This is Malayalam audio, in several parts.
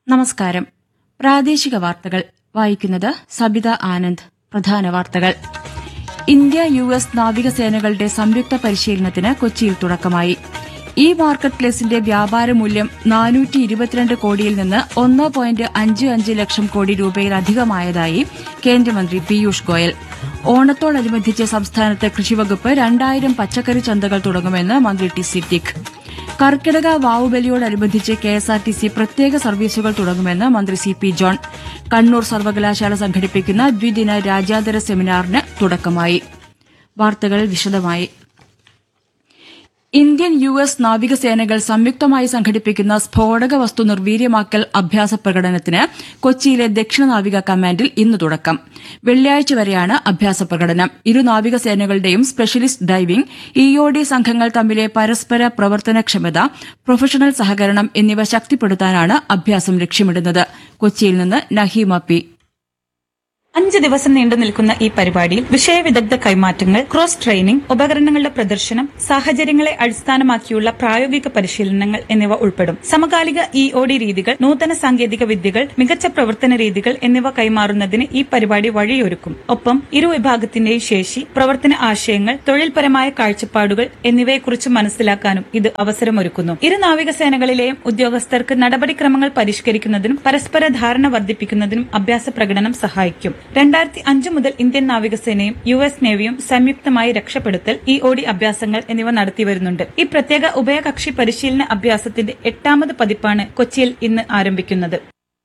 നമസ്കാരം പ്രാദേശിക വാർത്തകൾ വായിക്കുന്നത് സബിത ആനന്ദ് പ്രധാന വാർത്തകൾ ഇന്ത്യ യു എസ് നാവികസേനകളുടെ സംയുക്ത പരിശീലനത്തിന് കൊച്ചിയിൽ തുടക്കമായി ഇ മാർക്കറ്റ് പ്ലേസിന്റെ വ്യാപാര മൂല്യം നാനൂറ്റി ഇരുപത്തിരണ്ട് കോടിയിൽ നിന്ന് ഒന്ന് പോയിന്റ് അഞ്ച് അഞ്ച് ലക്ഷം കോടി രൂപയിലധികമായതായി കേന്ദ്രമന്ത്രി പീയൂഷ് ഗോയൽ ഓണത്തോടനുബന്ധിച്ച് സംസ്ഥാനത്ത് കൃഷിവകുപ്പ് രണ്ടായിരം പച്ചക്കറി ചന്തകൾ തുടങ്ങുമെന്ന് മന്ത്രി ടി സിദ്ദിഖ് കർക്കിടക വാവുബലിയോടനുബന്ധിച്ച് കെഎസ്ആർടിസി പ്രത്യേക സർവീസുകൾ തുടങ്ങുമെന്ന് മന്ത്രി സി പി ജോൺ കണ്ണൂർ സർവകലാശാല സംഘടിപ്പിക്കുന്ന ദ്വിദിന രാജ്യാന്തര സെമിനാറിന് തുടക്കമായി വാർത്തകൾ വിശദമായി ഇന്ത്യൻ യു എസ് നാവികസേനകൾ സംയുക്തമായി സംഘടിപ്പിക്കുന്ന സ്ഫോടക വസ്തു നിർവീര്യമാക്കൽ അഭ്യാസ പ്രകടനത്തിന് കൊച്ചിയിലെ ദക്ഷിണ നാവിക കമാൻഡിൽ ഇന്ന് തുടക്കം വെള്ളിയാഴ്ച വരെയാണ് അഭ്യാസ പ്രകടനം ഇരു നാവികസേനകളുടെയും സ്പെഷ്യലിസ്റ്റ് ഡൈവിംഗ് ഇഒഡി സംഘങ്ങൾ തമ്മിലെ പരസ്പര പ്രവർത്തനക്ഷമത പ്രൊഫഷണൽ സഹകരണം എന്നിവ ശക്തിപ്പെടുത്താനാണ് അഭ്യാസം ലക്ഷ്യമിടുന്നത് കൊച്ചിയിൽ നിന്ന് നഹീമ പി അഞ്ച് ദിവസം നീണ്ടു നിൽക്കുന്ന ഈ പരിപാടിയിൽ വിഷയവിദഗ്ധ കൈമാറ്റങ്ങൾ ക്രോസ് ട്രെയിനിംഗ് ഉപകരണങ്ങളുടെ പ്രദർശനം സാഹചര്യങ്ങളെ അടിസ്ഥാനമാക്കിയുള്ള പ്രായോഗിക പരിശീലനങ്ങൾ എന്നിവ ഉൾപ്പെടും സമകാലിക ഇ ഒ ഡി രീതികൾ നൂതന സാങ്കേതിക വിദ്യകൾ മികച്ച പ്രവർത്തന രീതികൾ എന്നിവ കൈമാറുന്നതിന് ഈ പരിപാടി വഴിയൊരുക്കും ഒപ്പം ഇരു വിഭാഗത്തിന്റെയും ശേഷി പ്രവർത്തന ആശയങ്ങൾ തൊഴിൽപരമായ കാഴ്ചപ്പാടുകൾ എന്നിവയെക്കുറിച്ച് മനസ്സിലാക്കാനും ഇത് അവസരമൊരുക്കുന്നു ഇരു നാവികസേനകളിലെയും ഉദ്യോഗസ്ഥർക്ക് നടപടിക്രമങ്ങൾ പരിഷ്കരിക്കുന്നതിനും പരസ്പര ധാരണ വർദ്ധിപ്പിക്കുന്നതിനും അഭ്യാസ പ്രകടനം സഹായിക്കും രണ്ടായിരത്തി അഞ്ച് മുതൽ ഇന്ത്യൻ നാവികസേനയും യു എസ് നേവിയും സംയുക്തമായി രക്ഷപ്പെടുത്തൽ ഇ ഒ ഡി അഭ്യാസങ്ങൾ എന്നിവ നടത്തിവരുന്നുണ്ട് ഈ പ്രത്യേക ഉഭയകക്ഷി പരിശീലന അഭ്യാസത്തിന്റെ എട്ടാമത് പതിപ്പാണ് കൊച്ചിയിൽ ഇന്ന് ആരംഭിക്കുന്നത്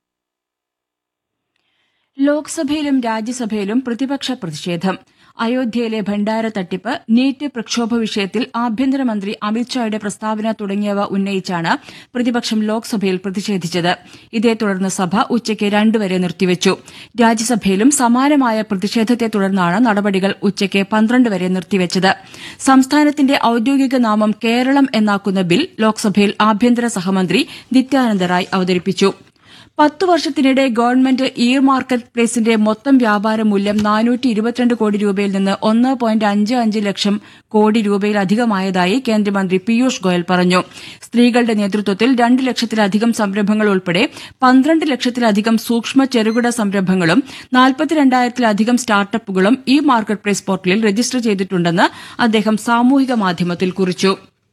ലോക്സഭയിലും രാജ്യസഭയിലും പ്രതിപക്ഷ പ്രതിഷേധം അയോധ്യയിലെ ഭണ്ഡാര തട്ടിപ്പ് നീറ്റ് പ്രക്ഷോഭ വിഷയത്തിൽ ആഭ്യന്തരമന്ത്രി അമിത്ഷായുടെ പ്രസ്താവന തുടങ്ങിയവ ഉന്നയിച്ചാണ് പ്രതിപക്ഷം ലോക്സഭയിൽ പ്രതിഷേധിച്ചത് ഇതേ തുടർന്ന് സഭ ഉച്ചയ്ക്ക് രണ്ടുവരെ നിർത്തിവച്ചു രാജ്യസഭയിലും സമാനമായ പ്രതിഷേധത്തെ തുടർന്നാണ് നടപടികൾ ഉച്ചയ്ക്ക് പന്ത്രണ്ട് വരെ നിർത്തിവച്ചത് സംസ്ഥാനത്തിന്റെ ഔദ്യോഗിക നാമം കേരളം എന്നാക്കുന്ന ബിൽ ലോക്സഭയിൽ ആഭ്യന്തര സഹമന്ത്രി നിത്യാനന്ദ റായ് അവതരിപ്പിച്ചു പത്തു വർഷത്തിനിടെ ഗവൺമെന്റ് ഇ മാർക്കറ്റ് പ്ലേസിന്റെ മൊത്തം വ്യാപാര മൂല്യം നാനൂറ്റി ഇരുപത്തിരണ്ട് കോടി രൂപയിൽ നിന്ന് ഒന്ന് പോയിന്റ് അഞ്ച് അഞ്ച് ലക്ഷം കോടി രൂപയിലധികമായതായി കേന്ദ്രമന്ത്രി പീയൂഷ് ഗോയൽ പറഞ്ഞു സ്ത്രീകളുടെ നേതൃത്വത്തിൽ രണ്ട് ലക്ഷത്തിലധികം സംരംഭങ്ങൾ ഉൾപ്പെടെ പന്ത്രണ്ട് ലക്ഷത്തിലധികം സൂക്ഷ്മ ചെറുകിട സംരംഭങ്ങളും നാൽപ്പത്തിരണ്ടായിരത്തിലധികം സ്റ്റാർട്ടപ്പുകളും ഇ മാർക്കറ്റ് പ്ലേസ് പോർട്ടലിൽ രജിസ്റ്റർ ചെയ്തിട്ടുണ്ടെന്ന് അദ്ദേഹം സാമൂഹിക മാധ്യമത്തിൽ കുറിച്ചു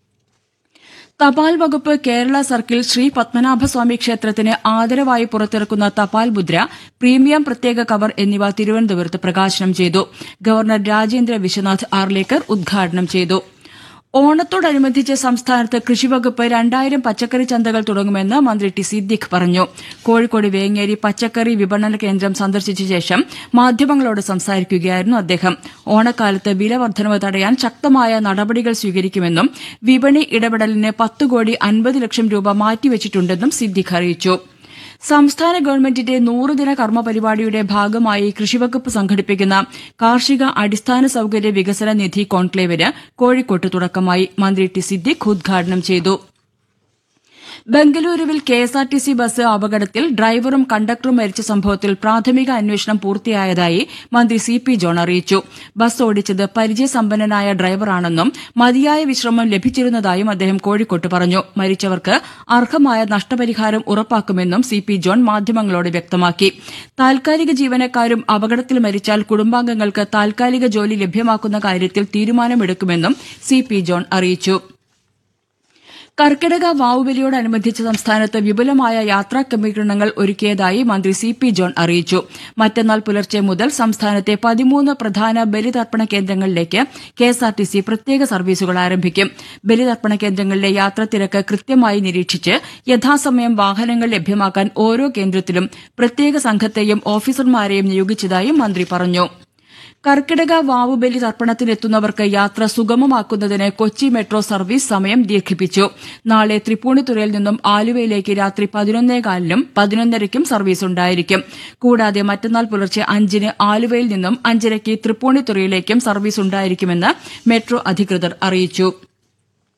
തപാൽ വകുപ്പ് കേരള സർക്കിൾ ശ്രീ പത്മനാഭസ്വാമി ക്ഷേത്രത്തിന് ആദരവായി പുറത്തിറക്കുന്ന തപാൽ മുദ്ര പ്രീമിയം പ്രത്യേക കവർ എന്നിവ തിരുവനന്തപുരത്ത് പ്രകാശനം ചെയ്തു ഗവർണർ രാജേന്ദ്ര വിശ്വനാഥ് ആർലേക്കർ ഉദ്ഘാടനം ചെയ്തു ഓണത്തോടനുബന്ധിച്ച് സംസ്ഥാനത്ത് കൃഷിവകുപ്പ് രണ്ടായിരം പച്ചക്കറി ചന്തകൾ തുടങ്ങുമെന്ന് മന്ത്രി ടി സിദ്ദിഖ് പറഞ്ഞു കോഴിക്കോട് വേങ്ങേരി പച്ചക്കറി വിപണന കേന്ദ്രം സന്ദർശിച്ച ശേഷം മാധ്യമങ്ങളോട് സംസാരിക്കുകയായിരുന്നു അദ്ദേഹം ഓണക്കാലത്ത് വില വർധനവ് തടയാൻ ശക്തമായ നടപടികൾ സ്വീകരിക്കുമെന്നും വിപണി ഇടപെടലിന് പത്ത് കോടി അൻപത് ലക്ഷം രൂപ മാറ്റിവച്ചിട്ടുണ്ടെന്നും സിദ്ദിഖ് അറിയിച്ചു സംസ്ഥാന ഗവൺമെന്റിന്റെ നൂറുദിന കർമ്മ പരിപാടിയുടെ ഭാഗമായി കൃഷിവകുപ്പ് സംഘടിപ്പിക്കുന്ന കാർഷിക അടിസ്ഥാന സൌകര്യ വികസന നിധി കോൺക്ലേവിന് കോഴിക്കോട്ട് തുടക്കമായി മന്ത്രി ടി സിദ്ദിഖ് ഉദ്ഘാടനം ചെയ്തു ബംഗലൂരുവിൽ കെഎസ്ആർടിസി ബസ് അപകടത്തിൽ ഡ്രൈവറും കണ്ടക്ടറും മരിച്ച സംഭവത്തിൽ പ്രാഥമിക അന്വേഷണം പൂർത്തിയായതായി മന്ത്രി സി പി ജോൺ അറിയിച്ചു ബസ് ഓടിച്ചത് പരിചയസമ്പന്നനായ ഡ്രൈവറാണെന്നും മതിയായ വിശ്രമം ലഭിച്ചിരുന്നതായും അദ്ദേഹം കോഴിക്കോട്ട് പറഞ്ഞു മരിച്ചവർക്ക് അർഹമായ നഷ്ടപരിഹാരം ഉറപ്പാക്കുമെന്നും സി പി ജോൺ മാധ്യമങ്ങളോട് വ്യക്തമാക്കി താൽക്കാലിക ജീവനക്കാരും അപകടത്തിൽ മരിച്ചാൽ കുടുംബാംഗങ്ങൾക്ക് താൽക്കാലിക ജോലി ലഭ്യമാക്കുന്ന കാര്യത്തിൽ തീരുമാനമെടുക്കുമെന്നും സി പി ജോൺ അറിയിച്ചു കർക്കിടക വാവുബലിയോടനുബന്ധിച്ച് സംസ്ഥാനത്ത് വിപുലമായ യാത്രാ ക്രമീകരണങ്ങൾ ഒരുക്കിയതായി മന്ത്രി സി പി ജോൺ അറിയിച്ചു മറ്റന്നാൾ പുലർച്ചെ മുതൽ സംസ്ഥാനത്തെ പതിമൂന്ന് പ്രധാന ബലിതർപ്പണ കേന്ദ്രങ്ങളിലേക്ക് കെഎസ്ആർടിസി പ്രത്യേക സർവീസുകൾ ആരംഭിക്കും ബലിതർപ്പണ കേന്ദ്രങ്ങളിലെ യാത്രാത്തിരക്ക് കൃത്യമായി നിരീക്ഷിച്ച് യഥാസമയം വാഹനങ്ങൾ ലഭ്യമാക്കാൻ ഓരോ കേന്ദ്രത്തിലും പ്രത്യേക സംഘത്തെയും ഓഫീസർമാരെയും നിയോഗിച്ചതായും മന്ത്രി പറഞ്ഞു കർക്കിടക വാവുബലി തർപ്പണത്തിനെത്തുന്നവർക്ക് യാത്ര സുഗമമാക്കുന്നതിന് കൊച്ചി മെട്രോ സർവീസ് സമയം ദീർഘിപ്പിച്ചു നാളെ തൃപ്പൂണിത്തുറയിൽ നിന്നും ആലുവയിലേക്ക് രാത്രി പതിനൊന്നേകാലിനും പതിനൊന്നരയ്ക്കും സർവീസ് ഉണ്ടായിരിക്കും കൂടാതെ മറ്റന്നാൾ പുലർച്ചെ അഞ്ചിന് ആലുവയിൽ നിന്നും അഞ്ചരയ്ക്ക് തൃപ്പൂണിത്തുറയിലേക്കും സർവീസ് ഉണ്ടായിരിക്കുമെന്ന് മെട്രോ അധികൃതർ അറിയിച്ചു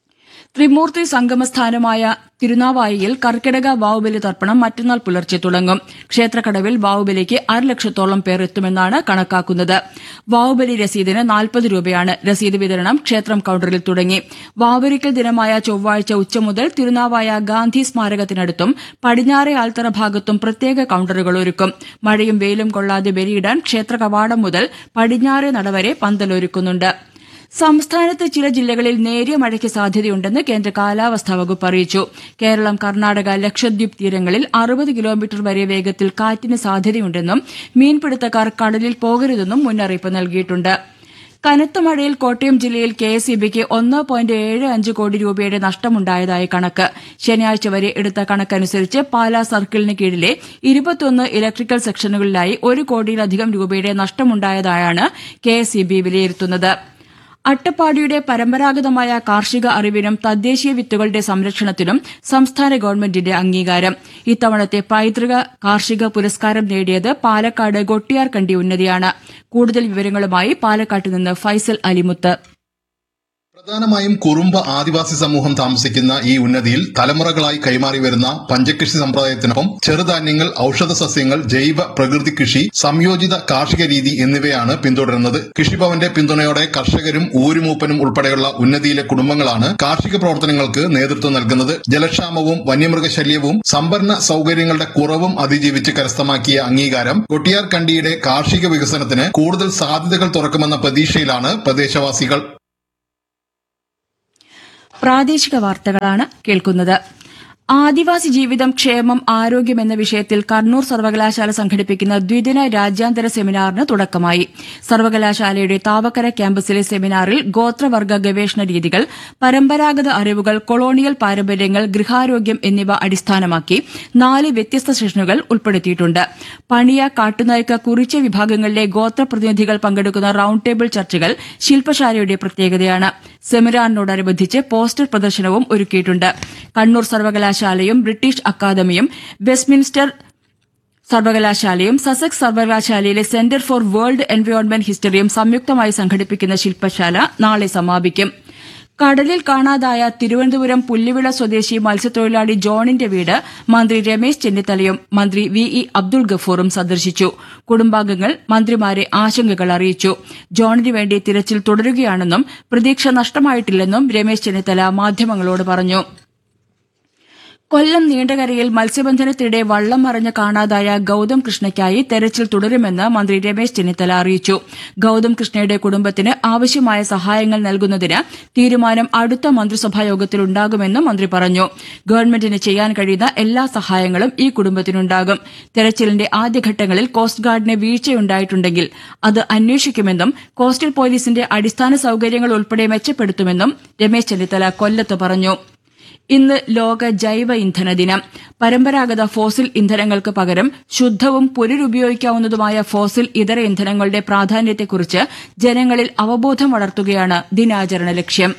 ത്രിമൂർത്തി സംഗമസ്ഥാനമായ തിരുനാവായിയിൽ കർക്കിടക വാവുബലി തർപ്പണം മറ്റന്നാൾ പുലർച്ചെ തുടങ്ങും ക്ഷേത്രക്കടവിൽ വാവുബലിക്ക് അരലക്ഷത്തോളം പേർ എത്തുമെന്നാണ് കണക്കാക്കുന്നത് വാവുബലി രസീതിന് നാൽപ്പത് രൂപയാണ് രസീത് വിതരണം ക്ഷേത്രം കൌണ്ടറിൽ തുടങ്ങി വാവുബലിക്കൽ ദിനമായ ചൊവ്വാഴ്ച ഉച്ച മുതൽ തിരുനാവായ ഗാന്ധി സ്മാരകത്തിനടുത്തും പടിഞ്ഞാറെ ആൽത്തറ ഭാഗത്തും പ്രത്യേക കൌണ്ടറുകൾ ഒരുക്കും മഴയും വെയിലും കൊള്ളാതെ ബലിയിടാൻ ക്ഷേത്ര കവാടം മുതൽ പടിഞ്ഞാറെ നടവരെ പന്തലൊരുക്കുന്നുണ്ട് സംസ്ഥാനത്ത് ചില ജില്ലകളിൽ നേരിയ മഴയ്ക്ക് സാധ്യതയുണ്ടെന്ന് കേന്ദ്ര കാലാവസ്ഥാ വകുപ്പ് അറിയിച്ചു കേരളം കർണാടക ലക്ഷദ്വീപ് തീരങ്ങളിൽ അറുപത് കിലോമീറ്റർ വരെ വേഗത്തിൽ കാറ്റിന് സാധ്യതയുണ്ടെന്നും മീൻപിടുത്തക്കാർ കടലിൽ പോകരുതെന്നും മുന്നറിയിപ്പ് നൽകിയിട്ടുണ്ട് കനത്ത മഴയിൽ കോട്ടയം ജില്ലയിൽ കെ എസ് ഇ ബിക്ക് ഒന്ന് പോയിന്റ് ഏഴ് അഞ്ച് കോടി രൂപയുടെ നഷ്ടമുണ്ടായതായി കണക്ക് ശനിയാഴ്ച വരെ എടുത്ത കണക്കനുസരിച്ച് പാലാ സർക്കിളിന് കീഴിലെ ഇരുപത്തൊന്ന് ഇലക്ട്രിക്കൽ സെക്ഷനുകളിലായി ഒരു കോടിയിലധികം രൂപയുടെ നഷ്ടമുണ്ടായതായാണ് കെ എസ് ഇ ബി വിലയിരുത്തുന്നത് അട്ടപ്പാടിയുടെ പരമ്പരാഗതമായ കാർഷിക അറിവിനും തദ്ദേശീയ വിത്തുകളുടെ സംരക്ഷണത്തിനും സംസ്ഥാന ഗവൺമെന്റിന്റെ അംഗീകാരം ഇത്തവണത്തെ പൈതൃക കാർഷിക പുരസ്കാരം നേടിയത് പാലക്കാട് ഗൊട്ടിയാർ കണ്ടി ഉന്നതിയാണ് കൂടുതൽ വിവരങ്ങളുമായി പാലക്കാട്ട് നിന്ന് ഫൈസൽ അലിമുത്ത് പ്രധാനമായും കുറുമ്പ ആദിവാസി സമൂഹം താമസിക്കുന്ന ഈ ഉന്നതിയിൽ തലമുറകളായി കൈമാറി വരുന്ന പഞ്ചകൃഷി സമ്പ്രദായത്തിനൊപ്പം ചെറുധാന്യങ്ങൾ ഔഷധ സസ്യങ്ങൾ ജൈവ പ്രകൃതി കൃഷി സംയോജിത കാർഷിക രീതി എന്നിവയാണ് പിന്തുടരുന്നത് കൃഷിഭവന്റെ പിന്തുണയോടെ കർഷകരും ഊരുമൂപ്പനും ഉൾപ്പെടെയുള്ള ഉന്നതിയിലെ കുടുംബങ്ങളാണ് കാർഷിക പ്രവർത്തനങ്ങൾക്ക് നേതൃത്വം നൽകുന്നത് ജലക്ഷാമവും വന്യമൃഗശല്യവും സംഭരണ സൗകര്യങ്ങളുടെ കുറവും അതിജീവിച്ച് കരസ്ഥമാക്കിയ അംഗീകാരം കൊട്ടിയാർ കണ്ടിയുടെ കാർഷിക വികസനത്തിന് കൂടുതൽ സാധ്യതകൾ തുറക്കുമെന്ന പ്രതീക്ഷയിലാണ് പ്രദേശവാസികൾ പ്രാദേശിക വാർത്തകളാണ് കേൾക്കുന്നത് ആദിവാസി ജീവിതം ക്ഷേമം ആരോഗ്യം എന്ന വിഷയത്തിൽ കണ്ണൂർ സർവകലാശാല സംഘടിപ്പിക്കുന്ന ദ്വിദിന രാജ്യാന്തര സെമിനാറിന് തുടക്കമായി സർവകലാശാലയുടെ താവക്കര ക്യാമ്പസിലെ സെമിനാറിൽ ഗോത്രവർഗ ഗവേഷണ രീതികൾ പരമ്പരാഗത അറിവുകൾ കൊളോണിയൽ പാരമ്പര്യങ്ങൾ ഗൃഹാരോഗ്യം എന്നിവ അടിസ്ഥാനമാക്കി നാല് വ്യത്യസ്ത സെഷനുകൾ ഉൾപ്പെടുത്തിയിട്ടുണ്ട് പണിയ കാട്ടുനായ്ക്ക കുറിച്ച വിഭാഗങ്ങളിലെ ഗോത്രപ്രതിനിധികൾ പങ്കെടുക്കുന്ന റൌണ്ട് ടേബിൾ ചർച്ചകൾ ശില്പശാലയുടെ പ്രത്യേകതയാണ് സെമിനാറിനോടനുബന്ധിച്ച് പോസ്റ്റർ പ്രദർശനവും ഒരുക്കിയിട്ടുണ്ട് കണ്ണൂർ സർവകലാശാലയും ബ്രിട്ടീഷ് അക്കാദമിയും വെസ്റ്റ്മിൻസ്റ്റർ സർവകലാശാലയും സസെക്സ് സർവകലാശാലയിലെ സെന്റർ ഫോർ വേൾഡ് എൻവയോൺമെന്റ് ഹിസ്റ്ററിയും സംയുക്തമായി സംഘടിപ്പിക്കുന്ന ശില്പശാല നാളെ സമാപിക്കും കടലിൽ കാണാതായ തിരുവനന്തപുരം പുല്ലുവിള സ്വദേശി മത്സ്യത്തൊഴിലാളി ജോണിന്റെ വീട് മന്ത്രി രമേശ് ചെന്നിത്തലയും മന്ത്രി വി ഇ അബ്ദുൾ ഗഫൂറും സന്ദർശിച്ചു കുടുംബാംഗങ്ങൾ മന്ത്രിമാരെ ആശങ്കകൾ അറിയിച്ചു ജോണിന് വേണ്ടി തിരച്ചിൽ തുടരുകയാണെന്നും പ്രതീക്ഷ നഷ്ടമായിട്ടില്ലെന്നും രമേശ് ചെന്നിത്തല മാധ്യമങ്ങളോട് പറഞ്ഞു കൊല്ലം നീണ്ടകരയിൽ മത്സ്യബന്ധനത്തിനിടെ വള്ളം മറിഞ്ഞ് കാണാതായ ഗൌതം കൃഷ്ണയ്ക്കായി തെരച്ചിൽ തുടരുമെന്ന് മന്ത്രി രമേശ് ചെന്നിത്തല അറിയിച്ചു ഗൌതം കൃഷ്ണയുടെ കുടുംബത്തിന് ആവശ്യമായ സഹായങ്ങൾ നൽകുന്നതിന് തീരുമാനം അടുത്ത മന്ത്രിസഭാ യോഗത്തിലുണ്ടാകുമെന്നും മന്ത്രി പറഞ്ഞു ഗവൺമെന്റിന് ചെയ്യാൻ കഴിയുന്ന എല്ലാ സഹായങ്ങളും ഈ കുടുംബത്തിനുണ്ടാകും തെരച്ചിലിന്റെ ആദ്യഘട്ടങ്ങളിൽ കോസ്റ്റ് ഗാർഡിന് വീഴ്ചയുണ്ടായിട്ടുണ്ടെങ്കിൽ അത് അന്വേഷിക്കുമെന്നും കോസ്റ്റൽ പോലീസിന്റെ അടിസ്ഥാന സൌകര്യങ്ങൾ ഉൾപ്പെടെ മെച്ചപ്പെടുത്തുമെന്നും രമേശ് ചെന്നിത്തല കൊല്ലത്ത് പറഞ്ഞു ഇന്ന് ലോക ജൈവ ഇന്ധന ദിനം പരമ്പരാഗത ഫോസിൽ ഇന്ധനങ്ങൾക്ക് പകരം ശുദ്ധവും പുനരുപയോഗിക്കാവുന്നതുമായ ഫോസിൽ ഇതര ഇന്ധനങ്ങളുടെ പ്രാധാന്യത്തെക്കുറിച്ച് ജനങ്ങളിൽ അവബോധം വളർത്തുകയാണ് ദിനാചരണ ലക്ഷ്യം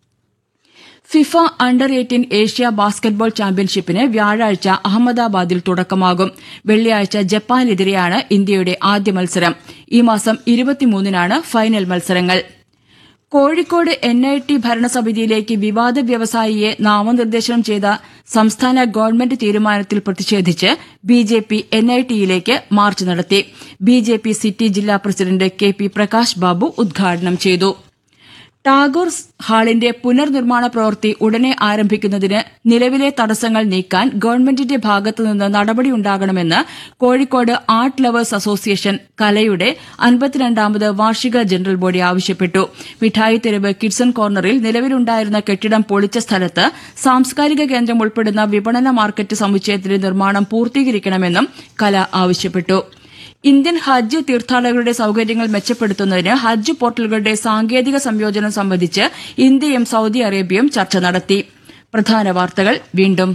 FIFA under eighteen Asia basketball ചാമ്പ്യൻഷിപ്പിന് വ്യാഴാഴ്ച അഹമ്മദാബാദിൽ തുടക്കമാകും വെള്ളിയാഴ്ച ജപ്പാനെതിരെയാണ് ഇന്ത്യയുടെ ആദ്യ മത്സരം ഈ മാസം ഇരുപത്തിമൂന്നിനാണ് ഫൈനൽ മത്സരങ്ങൾ കോഴിക്കോട് എൻ ഐ ടി ഭരണസമിതിയിലേക്ക് വിവാദ വ്യവസായിയെ നാമനിർദ്ദേശനം ചെയ്ത സംസ്ഥാന ഗവൺമെന്റ് തീരുമാനത്തിൽ പ്രതിഷേധിച്ച് B J P N I ടിയിലേക്ക് മാർച്ച് നടത്തി ബി ജെ പി സിറ്റി ജില്ലാ president K P Prakash Babu ഉദ്ഘാടനം ചെയ്തു ടാഗോർ ഹാളിന്റെ പുനർനിർമ്മാണ പ്രവൃത്തി ഉടനെ ആരംഭിക്കുന്നതിന് നിലവിലെ തടസ്സങ്ങൾ നീക്കാൻ ഗവൺമെന്റിന്റെ ഭാഗത്തുനിന്ന് നടപടിയുണ്ടാകണമെന്ന് കോഴിക്കോട് ആർട്ട് ലവേഴ്സ് അസോസിയേഷൻ കലയുടെ അൻപത്തിരണ്ടാമത് വാർഷിക ജനറൽ ബോഡി ആവശ്യപ്പെട്ടു മിഠായി തെരുവ് കിഡ്സൺ കോർണറിൽ നിലവിലുണ്ടായിരുന്ന കെട്ടിടം പൊളിച്ച സ്ഥലത്ത് സാംസ്കാരിക കേന്ദ്രം ഉൾപ്പെടുന്ന വിപണന മാർക്കറ്റ് സമുച്ചയത്തിന്റെ നിർമ്മാണം പൂർത്തീകരിക്കണമെന്നും കല ആവശ്യപ്പെട്ടു ഇന്ത്യൻ ഹജ്ജ് തീർത്ഥാടകരുടെ സൌകര്യങ്ങൾ മെച്ചപ്പെടുത്തുന്നതിന് ഹജ്ജ് പോർട്ടലുകളുടെ സാങ്കേതിക സംയോജനം സംബന്ധിച്ച് ഇന്ത്യയും സൌദി അറേബ്യയും ചർച്ച നടത്തി പ്രധാന വാർത്തകൾ വീണ്ടും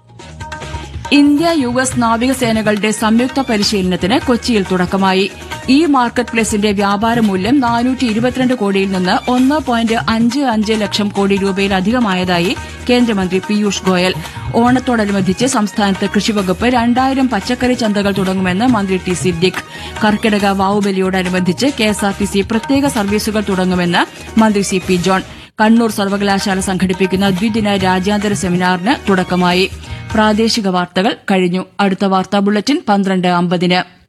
ഇന്ത്യ യു എസ് നാവികസേനകളുടെ സംയുക്ത പരിശീലനത്തിന് കൊച്ചിയിൽ തുടക്കമായി ഇ മാർക്കറ്റ് പ്ലേസിന്റെ വ്യാപാര മൂല്യം നാനൂറ്റി ഇരുപത്തിരണ്ട് കോടിയിൽ നിന്ന് ഒന്ന് പോയിന്റ് അഞ്ച് അഞ്ച് ലക്ഷം കോടി രൂപയിലധികമായതായി കേന്ദ്രമന്ത്രി പീയൂഷ് ഗോയൽ ഓണത്തോടനുബന്ധിച്ച് സംസ്ഥാനത്ത് കൃഷിവകുപ്പ് രണ്ടായിരം പച്ചക്കറി ചന്തകൾ തുടങ്ങുമെന്ന് മന്ത്രി ടി സിദ്ദിഖ് കർക്കിടക വാവുബലിയോടനുബന്ധിച്ച് കെഎസ്ആർടിസി പ്രത്യേക സർവീസുകൾ തുടങ്ങുമെന്ന് മന്ത്രി സി പി ജോൺ കണ്ണൂർ സർവകലാശാല സംഘടിപ്പിക്കുന്ന ദ്വിദിന രാജ്യാന്തര സെമിനാറിന് തുടക്കമായി പ്രാദേശിക വാർത്തകൾ കഴിഞ്ഞു അടുത്ത വാർത്താ ബുള്ളറ്റിൻ പന്ത്രണ്ട് അമ്പതിന്